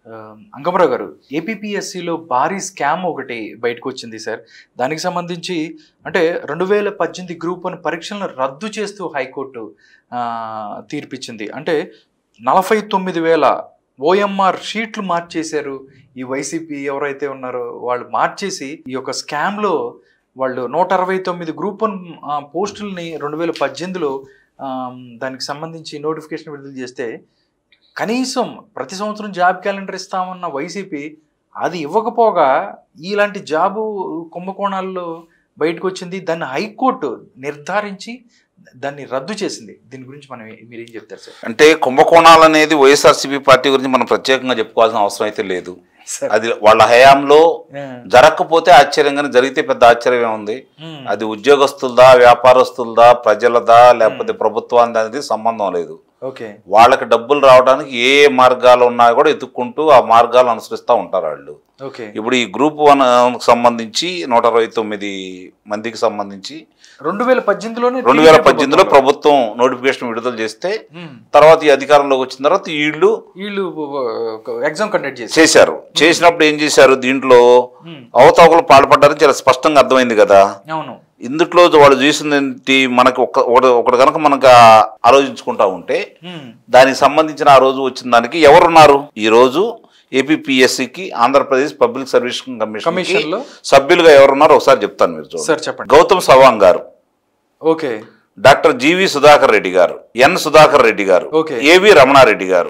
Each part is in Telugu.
ఆ, అంగమరావు గారు ఏపీపీఎస్సిలో భారీ స్కామ్ ఒకటి బయటకు వచ్చింది సార్ దానికి సంబంధించి అంటే రెండు వేల పద్దెనిమిది గ్రూప్ వన్ పరీక్షలను రద్దు చేస్తూ హైకోర్టు ఆ, తీర్పిచ్చింది అంటే నలభై తొమ్మిది వేల ఓఎంఆర్ షీట్లు మార్చేశారు ఈ వైసీపీ ఎవరైతే ఉన్నారో వాళ్ళు మార్చేసి ఈ యొక్క స్కామ్లో వాళ్ళు నూట అరవై తొమ్మిది గ్రూప్ వన్ ఆ, పోస్టుల్ని రెండు వేల పద్దెనిమిదిలో ఆ, దానికి సంబంధించి నోటిఫికేషన్ విడుదల చేస్తే కనీసం ప్రతి సంవత్సరం జాబ్ క్యాలెండర్ ఇస్తామన్న వైసీపీ అది ఇవ్వకపోగా ఇలాంటి జాబు కుంభకోణాల్లో బయటకు వచ్చింది దాన్ని హైకోర్టు నిర్ధారించి దాన్ని రద్దు చేసింది దీని గురించి మనం ఏ- మీరేం చెప్తారు సార్ అంటే కుంభకోణాలు అనేది వైఎస్ఆర్సీపీ పార్టీ గురించి మనం ప్రత్యేకంగా చెప్పుకోవాల్సిన అవసరం అయితే లేదు సార్ అది వాళ్ళ హయాంలో ఆ, జరగకపోతే ఆశ్చర్యంగానే జరిగితే పెద్ద ఆశ్చర్యం ఉంది ఉమ్, అది ఉద్యోగస్తులదా వ్యాపారస్తులదా ప్రజలదా లేకపోతే ప్రభుత్వానికి అనేది సంబంధం లేదు ఓకే వాళ్ళకి డబ్బులు రావడానికి ఏ ఏ మార్గాలు ఉన్నాయో కూడా ఎత్తుక్కుంటూ ఆ మార్గాలు అనుసరిస్తూ ఉంటారు వాళ్ళు ఓకే ఇప్పుడు ఈ గ్రూప్ వన్ సంబంధించి నూట అరవై తొమ్మిది మందికి సంబంధించి రెండు వేల పద్దెనిమిదిలోనే రెండు వేల పద్దెనిమిదిలో ప్రభుత్వం నోటిఫికేషన్ విడుదల చేస్తే ఉమ్, తర్వాత ఈ అధికారంలోకి వచ్చిన తర్వాత వీళ్ళు వీళ్ళు ఎగ్జామ్ కండక్ట్ చేసి చేశారు చేసినప్పుడు ఏం చేశారు దీంట్లో ఉమ్, అవతవకలు పాల్పడ్డారని చాలా స్పష్టంగా అర్థమైంది కదా అవును ఇందుట్లో వాళ్ళు చేసింది ఏంటి మనకి ఒక ఒకటి ఒకటి కనుక మనకు ఆలోచించుకుంటా ఉంటే ఉమ్, దానికి సంబంధించిన ఆ రోజు వచ్చిన దానికి ఎవరున్నారు ఈ రోజు ఏపీపీఎస్సికి ఆంధ్రప్రదేశ్ పబ్లిక్ సర్వీస్ కమిషన్ కమిషన్లో సభ్యులుగా ఎవరున్నారో ఒకసారి చెప్తాను మీరు చూడండి సార్ చెప్పండి Gautam Sawang garu okay doctor G V Sudhakar Reddy garu N Sudhakar Reddy గారు ఓకే. ఏవి రమణారెడ్డి గారు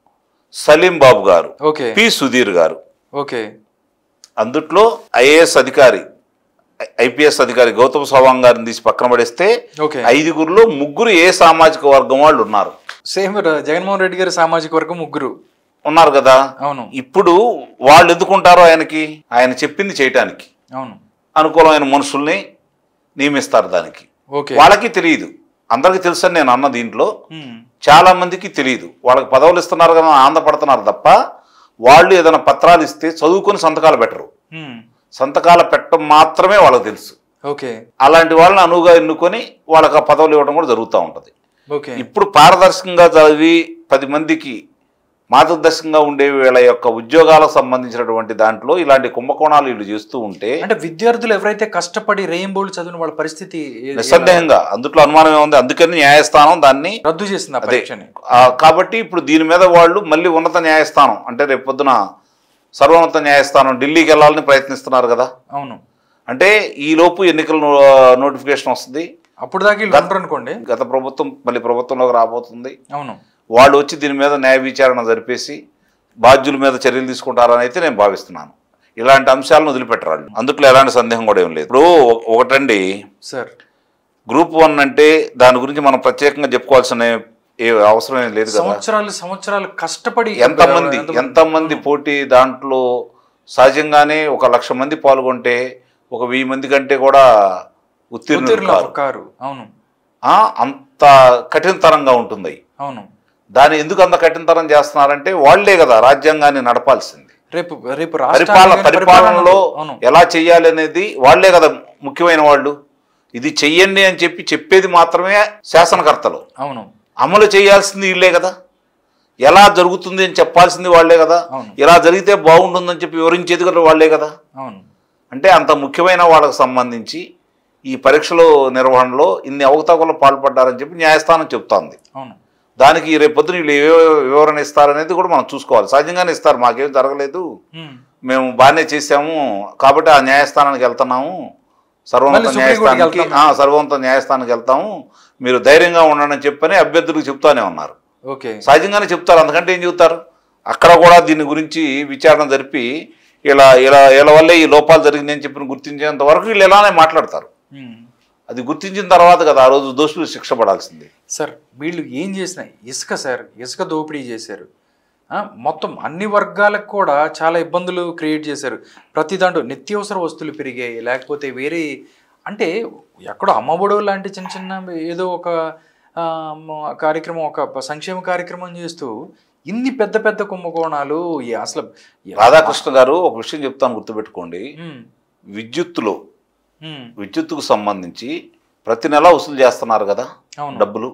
సలీం బాబు గారు ఓకే పి సుధీర్ గారు ఓకే అందుట్లో ఐఏఎస్ అధికారి ఐ- ఐపీఎస్ అధికారి గౌతమ్ సవాంగ్ గారిని తీసి పక్కన పడేస్తే ఓకే ఐదుగురులో ముగ్గురు ఏ సామాజిక వర్గం వాళ్ళు ఉన్నారు సేమ్ జగన్మోహన్ రెడ్డి గారి సామాజిక వర్గం ముగ్గురు ఉన్నారు కదా అవును ఇప్పుడు వాళ్ళు ఎందుకుంటారో ఆయనకి ఆయన చెప్పింది చేయటానికి అవును అనుకూలమైన మనుషుల్ని నియమిస్తారు దానికి ఓకే వాళ్ళకి తెలియదు అందరికీ తెలుసని నేను అన్న దీంట్లో ఉమ్, చాలా మందికి తెలియదు వాళ్ళకి పదవులు ఇస్తున్నారు కదా అని ఆనందపడుతున్నారు తప్ప వాళ్ళు ఏదైనా పత్రాలు ఇస్తే చదువుకొని సంతకాలు పెట్టరు ఉమ్, సంతకాలు పెట్టడం మాత్రమే వాళ్ళకి తెలుసు ఓకే అలాంటి వాళ్ళని అనువుగా ఎన్నుకొని వాళ్ళకి ఆ పదవులు ఇవ్వడం కూడా జరుగుతూ ఉంటుంది ఓకే ఇప్పుడు పారదర్శకంగా చదివి పది మందికి మార్గదర్శకంగా ఉండే వీళ్ళ యొక్క ఉద్యోగాలకు సంబంధించినటువంటి దాంట్లో ఇలాంటి కుంభకోణాలు వీళ్ళు చేస్తూ ఉంటే అంటే విద్యార్థులు ఎవరైతే కష్టపడి రెయిన్బోల్ చదివిన వాళ్ళ పరిస్థితి ఏ- నిస్సందేహంగా అందుట్లో అనుమానం ఏముంది అందుకని న్యాయస్థానం దాన్ని రద్దు చేసింది ఆ అదే పరీక్షని ఆ, కాబట్టి ఇప్పుడు దీని మీద వాళ్ళు మళ్ళీ ఉన్నత న్యాయస్థానం అంటే రేపు పొద్దున సర్వోన్నత న్యాయస్థానం ఢిల్లీకి వెళ్ళాలని ప్రయత్నిస్తున్నారు కదా అవును అంటే ఈ లోపు ఎన్నికల నో- నోటిఫికేషన్ వస్తుంది అప్పుడు దాకా వీళ్ళు ఉండరు అనుకోండి గత ప్రభుత్వం మళ్ళీ ప్రభుత్వంలోకి రాబోతుంది అవును వాళ్ళు వచ్చి దీని మీద న్యాయ విచారణ జరిపేసి బాధ్యుల మీద చర్యలు తీసుకుంటారని అయితే నేను భావిస్తున్నాను ఇలాంటి అంశాలను వదిలిపెట్టరు వాళ్ళు అందుట్లో ఎలాంటి సందేహం కూడా ఏం లేదు ఇప్పుడు ఒక- ఒకటండి సార్ గ్రూప్ వన్ అంటే దాని గురించి మనం ప్రత్యేకంగా చెప్పుకోవాల్సిన ఏ అవసరం ఏం లేదు కదా సంవత్సరాలు సంవత్సరాలు కష్టపడి ఎంతమంది ఎంతమంది పోటీ దాంట్లో సహజంగానే ఒక లక్ష మంది పాల్గొంటే ఒక వెయ్యి మంది కంటే కూడా ఉత్తీర్ణులు ఉత్తీర్ణులు కారు కారు అవును ఆ, అంత కఠినతరంగా ఉంటుంది అవును దాన్ని ఎందుకు అంత కఠినతరం చేస్తున్నారంటే వాళ్లే కదా రాజ్యాంగాన్ని నడపాల్సింది రేపు రేపు పరిపాలన రాష్ట్రాలు పరిపాలనలో అవును ఎలా చెయ్యాలి అనేది వాళ్లే కదా ముఖ్యమైన వాళ్ళు ఇది చెయ్యండి అని చెప్పి చెప్పేది మాత్రమే శాసనకర్తలు అవును అమలు చేయాల్సింది వీళ్ళే కదా ఎలా జరుగుతుంది అని చెప్పాల్సింది వాళ్లే కదా అవును. ఇలా జరిగితే బాగుంటుందని చెప్పి వివరించేది కూడా వాళ్లే కదా అవును అంటే అంత ముఖ్యమైన వాళ్ళకు సంబంధించి ఈ పరీక్షల నిర్వహణలో ఇన్ని అవకతవకలు పాల్పడ్డారని చెప్పి న్యాయస్థానం చెప్తోంది అవును దానికి రేపొద్దున వీళ్ళు ఏ వివరణ ఇస్తారనేది కూడా మనం చూసుకోవాలి సహజంగానే ఇస్తారు మాకేం జరగలేదు ఉమ్. మేము బాగానే చేసాము కాబట్టి ఆ న్యాయస్థానానికి వెళ్తున్నాము సర్వోన్నత మళ్ళీ సుప్రీం కోర్టుకి న్యాయస్థానానికి వెళ్తాము. ఆ, సర్వోన్నత న్యాయస్థానానికి వెళ్తాము మీరు ధైర్యంగా ఉండండి అని చెప్పని అభ్యర్థులకు చెప్తానే ఉన్నారు ఓకే సహజంగానే చెప్తారు అందుకంటే ఏం చెబుతారు అక్కడ కూడా దీని గురించి విచారణ జరిపి ఇలా ఇలా ఇలా వల్లే ఈ లోపాలు జరిగింది అని చెప్పి గుర్తించేంత వరకు వీళ్ళు ఎలానే మాట్లాడతారు ఉమ్. అది గుర్తించిన తర్వాత కదా ఆ రోజు దోషులు శిక్ష పడాల్సింది సార్ వీళ్ళు ఏం చేసిన ఇసుక సార్ ఇసుక దోపిడీ చేశారు ఆ, మొత్తం అన్ని వర్గాలకు కూడా చాలా ఇబ్బందులు క్రియేట్ చేశారు ప్రతి దాంట్లో నిత్యావసర వస్తువులు పెరిగాయి లేకపోతే వేరే అంటే ఎక్కడో అమ్మఒడు లాంటి చిన్న చిన్న ఏదో ఒక ఆ, మ- కార్యక్రమం ఒక సంక్షేమ కార్యక్రమం చేస్తూ ఇన్ని పెద్ద పెద్ద కుంభకోణాలు ఈ అసలు రాధాకృష్ణ గారు ఒక విషయం చెప్తాను గుర్తుపెట్టుకోండి ఉమ్, విద్యుత్తులో ఉమ్, విద్యుత్తుకు సంబంధించి ప్రతి నెల వసూలు చేస్తున్నారు కదా అవును డబ్బులు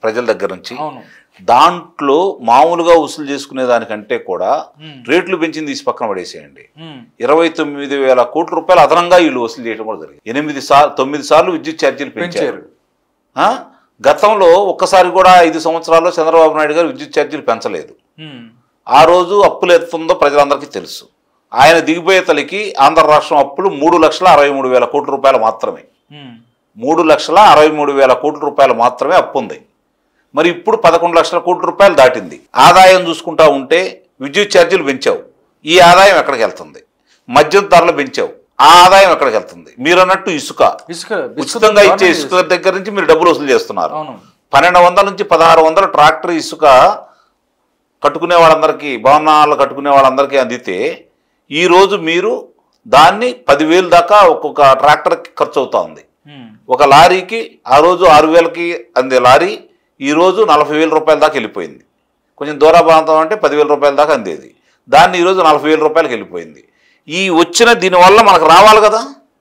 ప్రజల దగ్గర నుంచి అవును దాంట్లో మామూలుగా వసూలు చేసుకునే దానికంటే కూడా ఉమ్, రేట్లు పెంచింది తీసి పక్కన పడేసేయండి ఉమ్, ఇరవై తొమ్మిది వేల కోట్ల రూపాయలు అదనంగా వీళ్ళు వసూలు చేయడం కూడా జరిగింది ఎనిమిది సార్లు తొమ్మిది సార్లు విద్యుత్ ఛార్జీలు పెంచారు పెంచారు ఆ? గతంలో ఒక్కసారి కూడా ఐదు సంవత్సరాల్లో చంద్రబాబు నాయుడు గారు విద్యుత్ ఛార్జీలు పెంచలేదు ఉమ్, ఆ రోజు అప్పులు ఎత్తుందో ప్రజలందరికీ తెలుసు ఆయన దిగిపోయే తలికి ఆంధ్ర రాష్ట్రం అప్పులు మూడు లక్షల అరవై మూడు వేల కోట్ల రూపాయలు మాత్రమే ఉమ్, మూడు లక్షల అరవై మూడు వేల కోట్ల రూపాయలు మాత్రమే అప్పు ఉంది మరి ఇప్పుడు పదకొండు లక్షల కోట్ల రూపాయలు దాటింది ఆదాయం చూసుకుంటా ఉంటే విద్యుత్ ఛార్జీలు పెంచావు ఈ ఆదాయం ఎక్కడికి వెళ్తుంది మద్యం ధరలు పెంచావు ఆ ఆదాయం ఎక్కడికి వెళ్తుంది మీరు అన్నట్టు ఇసుక ఇసుక ఉచితంగా ఇచ్చే ఇసుక దగ్గర నుంచి మీరు డబ్బులు వసూలు చేస్తున్నారు అవును పన్నెండు వందల నుంచి పదహారు వందల ట్రాక్టర్ ఇసుక కట్టుకునే వాళ్ళందరికీ భవనాలు కట్టుకునే వాళ్ళందరికీ అందితే ఈరోజు మీరు దాన్ని పదివేలు దాకా ఒక్కొక్క ట్రాక్టర్కి ఖర్చు అవుతా ఉంది ఉమ్, ఒక లారీకి ఆ రోజు ఆరు వేలకి అందే లారీ ఈరోజు నలభై వేల రూపాయల దాకా వెళ్ళిపోయింది కొంచెం దూర ప్రాంతం అంటే పదివేల రూపాయల దాకా అందేది దాన్ని ఈరోజు నలభై వేల రూపాయలకి వెళ్ళిపోయింది ఈ వచ్చిన దీనివల్ల మనకు రావాలి కదా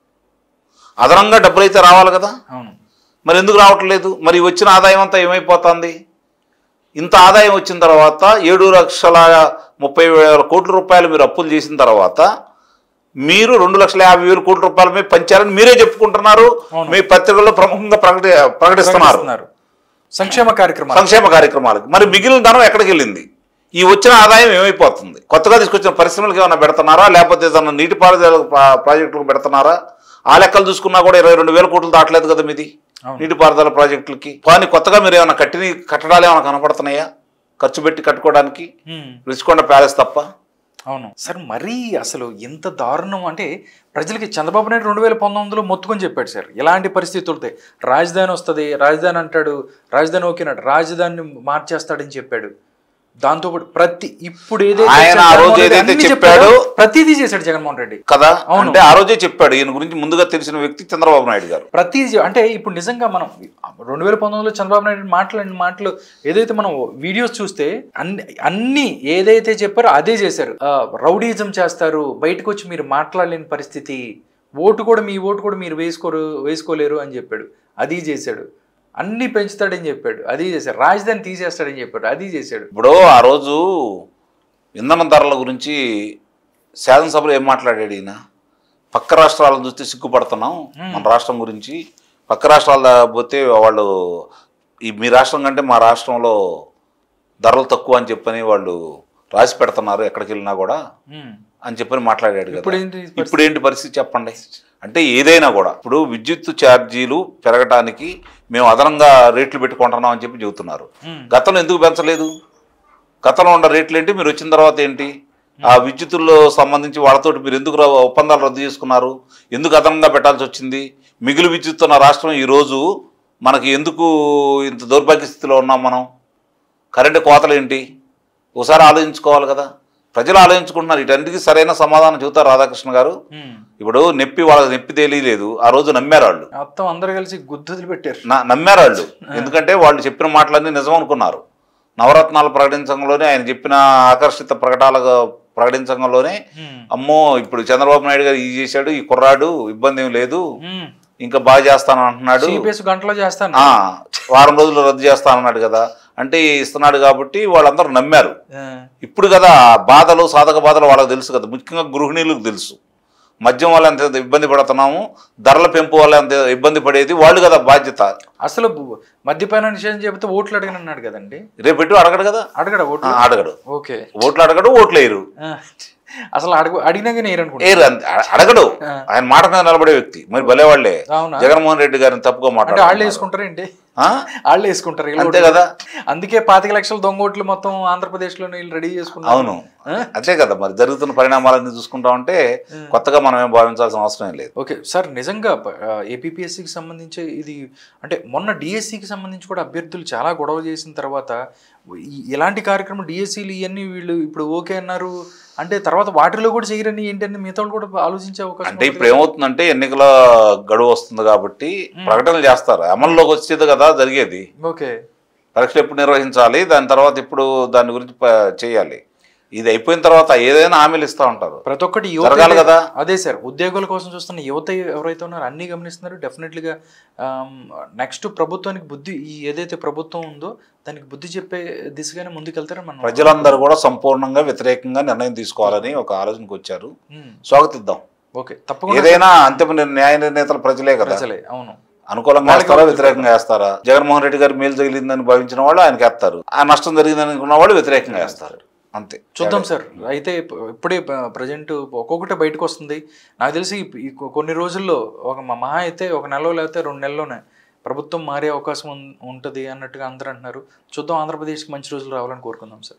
అదనంగా డబ్బులు అయితే రావాలి కదా అవును మరి ఎందుకు రావట్లేదు మరి వచ్చిన ఆదాయం అంతా ఏమైపోతుంది ఇంత ఆదాయం వచ్చిన తర్వాత ఏడు లక్షల ముప్పై వేల కోట్ల రూపాయలు మీరు అప్పులు చేసిన తర్వాత మీరు రెండు లక్షల యాభై వేల కోట్ల రూపాయలు మీద పంచారని మీరే చెప్పుకుంటున్నారు అవును. మీ పత్రికల్లో ప్రముఖంగా ప్రకటి ప్రకటిస్తున్నారు ప్రకటిస్తున్నారు. సంక్షేమ కార్యక్రమాలు సంక్షేమ కార్యక్రమాలకు మరి మిగిలిన ధనం ఎక్కడికి వెళ్ళింది ఈ వచ్చిన ఆదాయం ఏమైపోతుంది కొత్తగా తీసుకొచ్చిన పరిశ్రమలకు ఏమైనా పెడుతున్నారా లేకపోతే ఏదైనా నీటిపారుదల ప్రా- ప్రాజెక్టులకు పెడుతున్నారా ఆ లెక్కలు చూసుకున్నా కూడా ఇరవై రెండు వేల కోట్లు దాటలేదు కదా మీది అవును. నీటిపారుదల ప్రాజెక్టులకి కానీ కొత్తగా మీరు ఏమైనా కట్టిన కట్టడాలు ఏమైనా కనపడుతున్నాయా ఖర్చు పెట్టి కట్టుకోవడానికి ఉమ్, రుచికొండ ప్యాలెస్ తప్ప అవును సార్ మరీ అసలు ఎంత దారుణం అంటే ప్రజలకి చంద్రబాబు నాయుడు రెండు వేల పంతొమ్మిదిలో మొత్తుకొని చెప్పాడు సార్ ఎలాంటి పరిస్థితులతో రాజధాని వస్తుంది రాజధాని అంటాడు రాజధాని ఓకేనాడు రాజధానిని మార్చేస్తాడని చెప్పాడు దాంతో పాటు ప్రతి ఇప్పుడు ఏదైతే ఆయన ఆ జగన్మోహన్ రోజు రెడ్డి ఏదైతే అన్ని చెప్పాడో, ప్రతిదీ చేశాడు జగన్మోహన్ రెడ్డి కదా అవును. అంటే ఆ రోజే చెప్పాడు ఈయన గురించి ముందుగా తెలిసిన వ్యక్తి చంద్రబాబు నాయుడు గారు ప్రతి అంటే ఇప్పుడు నిజంగా మనం రెండు వేల పంతొమ్మిదిలో చంద్రబాబు నాయుడు మాట్లాడిన మాటలు ఏదైతే మనం వీడియోస్ చూస్తే అన్ని అన్ని ఏదైతే చెప్పారో అదే చేశారు ఆ, రౌడీజం చేస్తారు బయటకు వచ్చి మీరు మాట్లాడలేని పరిస్థితి ఓటు కూడా మీ ఓటు కూడా మీరు వేసుకోరు వేసుకోలేరు అని చెప్పాడు అది చేశాడు అన్ని పెంచుతాడని చెప్పాడు అది చేశాడు రాజధాని తీసేస్తాడని చెప్పాడు అది చేశాడు ఇప్పుడు ఆ రోజు ఇంధన ధరల గురించి శాసనసభలో ఏం మాట్లాడాడు ఈయన పక్క రాష్ట్రాలను చూస్తే సిగ్గుపడుతున్నాం మన రాష్ట్రం గురించి పక్క రాష్ట్రాల దా- పోతే వాళ్ళు ఈ మీ రాష్ట్రం కంటే మా రాష్ట్రంలో ధరలు తక్కువ అని చెప్పని వాళ్ళు రాసి పెడుతున్నారు ఎక్కడికి వెళ్ళినా కూడా ఉమ్. అని చెప్పని మాట్లాడాడు కదా ఇప్పుడు ఏంటి పరిస్థితి? ఇప్పుడు ఏంటి పరిస్థితి చెప్పండి అంటే ఏదైనా కూడా ఇప్పుడు విద్యుత్ ఛార్జీలు పెరగటానికి మేము అదనంగా రేట్లు పెట్టుకుంటున్నాం అని చెప్పి చెబుతున్నారు ఉమ్. గతంలో ఎందుకు పెంచలేదు గతంలో ఉన్న రేట్లు ఏంటి మీరు వచ్చిన తర్వాత ఏంటి ఆ విద్యుత్తుల్లో సంబంధించి వాళ్ళతోటి మీరు ఎందుకు ర- ఒప్పందాలు రద్దు చేసుకున్నారు ఎందుకు అదనంగా పెట్టాల్సి వచ్చింది మిగులు విద్యుత్ ఉన్న రాష్ట్రం ఈరోజు మనకి ఎందుకు ఇంత దౌర్భాగ్య స్థితిలో ఉన్నాం మనం కరెంటు కోతలు ఏంటి ఒకసారి ఆలోచించుకోవాలి కదా ప్రజలు ఆలోచించుకుంటున్నారు వీటన్నిటికీ సరైన సమాధానం చెబుతారు రాధాకృష్ణ గారు ఉమ్. ఇప్పుడు నొప్పి వాళ్ళకి నొప్పి తెలియలేదు ఆ రోజు నమ్మారు వాళ్ళు మొత్తం అందరు కలిసి గుద్దులు పెట్టారు నా నమ్మారు వాళ్ళు ఎందుకంటే వాళ్ళు చెప్పిన మాటలన్నీ నిజం అనుకున్నారు నవరత్నాలు ప్రకటించడంలోనే ఆయన చెప్పిన ఆకర్షిత ప్రకటాల ప్రకటించడంలోనే ఉమ్. అమ్మో ఇప్పుడు చంద్రబాబు నాయుడు గారు ఇది చేశాడు ఈ కుర్రాడు ఇబ్బంది ఏం లేదు ఉమ్. ఇంకా బాగా చేస్తాను అంటున్నాడు సిపిఎస్ గంటలో చేస్తాను ఆ, వారం రోజులు రద్దు చేస్తానన్నాడు కదా అంటే ఇస్తున్నాడు కాబట్టి వాళ్ళందరూ నమ్మారు ఆ. ఇప్పుడు కదా బాధలు సాధక బాధలు వాళ్ళకి తెలుసు కదా ముఖ్యంగా గృహిణీలకు తెలుసు మద్యం వల్ల ఎంత ఇబ్బంది పడుతున్నాము ధరల పెంపు వల్ల ఎంత ఇబ్బంది పడేది వాళ్ళు కదా బాధ్యత అసలు బు- మద్యపాన నిషేధం చెబితే ఓట్లు అడగను అన్నాడు కదండి రేపు పెట్టు అడగడు కదా అడగడ ఆ, ఓట్లు అడగడు ఓకే ఓట్లు అడగడు ఓట్లు వేయరు ఆ. అసలు అడుగు అడిగినా కానీ వేయరనుకుంటా వేయరు అంతే. అడ- అడగడు ఆ. ఆయన మాట మీద నిలబడే వ్యక్తి మరి భలే వాళ్ళే అవునా జగన్మోహన్ రెడ్డి గారిని తప్పుగా అంటే వాళ్ళు మాట్లాడారు వేసుకుంటారు ఏంటి వాళ్ళు వేసుకుంటారు వీళ్ళు అంతే ఓట్లు. కదా అందుకే పాతిక లక్షల దొంగ ఓట్లు మొత్తం ఆంధ్రప్రదేశ్ లో వీళ్ళు రెడీ చేసుకున్నారు అవును ఆ? అంతే కదా మరి జరుగుతున్న పరిణామాలన్నీ చూసుకుంటా ఉంటే కొత్తగా మనం ఏం భావించాల్సిన అవసరం ఏం లేదు ఓకే సార్ నిజంగా ఏపీఎస్సికి సంబంధించి ఇది అంటే మొన్న డిఎస్సికి సంబంధించి కూడా అభ్యర్థులు చాలా గొడవ చేసిన తర్వాత ఈ- ఇలాంటి కార్యక్రమం డిఎస్సీలు ఇవన్నీ వీళ్ళు ఇప్పుడు ఓకే అన్నారు అంటే తర్వాత వాటిలో కూడా చేయరని ఏంటంటే మిగతా వాళ్ళు కూడా ఆలోచించే అవకాశం అంటే ఉంటుంది ఇప్పుడు ఏమవుతుందంటే ఎన్నికల గడువు వస్తుంది కాబట్టి ప్రకటనలు చేస్తారు అమల్లోకి వచ్చేది కదా జరిగేది ఓకే పరీక్షలు ఎప్పుడు నిర్వహించాలి దాని తర్వాత ఇప్పుడు దాని గురించి ప- చేయాలి ఇది అయిపోయిన తర్వాత ఏదైనా హామీలు ఇస్తూ ఉంటారు ప్రతి ఒక్కటి యువత జరగాలి అయితే- కదా. అదే సార్ ఉద్యోగాల కోసం చూస్తున్న యువత ఎవరైతే ఉన్నారో అన్ని గమనిస్తున్నారు డెఫినెట్లీగా నెక్స్ట్ ప్రభుత్వానికి బుద్ధి ఈ ఏదైతే ప్రభుత్వం ఉందో దానికి బుద్ధి చెప్పే దిశగానే ముందుకెళ్తారని మనం ప్రజలందరూ కూడా సంపూర్ణంగా వ్యతిరేకంగా నిర్ణయం తీసుకోవాలని ఒక ఆలోచనకు వచ్చారు ఉమ్, స్వాగతిద్దాం ఓకే తప్పకుండా ఏదైనా అంతిమ నిర్- న్యాయ నిర్ణేతలు ప్రజలే కదా ప్రజలే అవును అనుకూలంగా వాళ్ళకి వేస్తారా ఎవరు వ్యతిరేకంగా వేస్తారా జగన్మోహన్ రెడ్డి గారు మేలు జరిగిందని భావించిన వాళ్ళు ఆయనకి వేస్తారు ఆ నష్టం జరిగిందని అనుకున్న వాళ్ళు వ్యతిరేకంగా వేస్తారు అంతే చూద్దాం సార్ అయితే ఇప్- ఇప్పుడే ప్రజెంట్ ఒక్కొక్కటి బయటకు వస్తుంది నాకు తెలిసి ఈ- ఈ కొన్ని రోజుల్లో ఒక మ- మహా అయితే ఒక నెలలో లేకపోతే రెండు నెలల్లోనే ప్రభుత్వం మారే అవకాశం ఉం- ఉంటుంది అన్నట్టుగా అందరూ అంటున్నారు చూద్దాం ఆంధ్రప్రదేశ్కి మంచి రోజులు రావాలని కోరుకుందాం సార్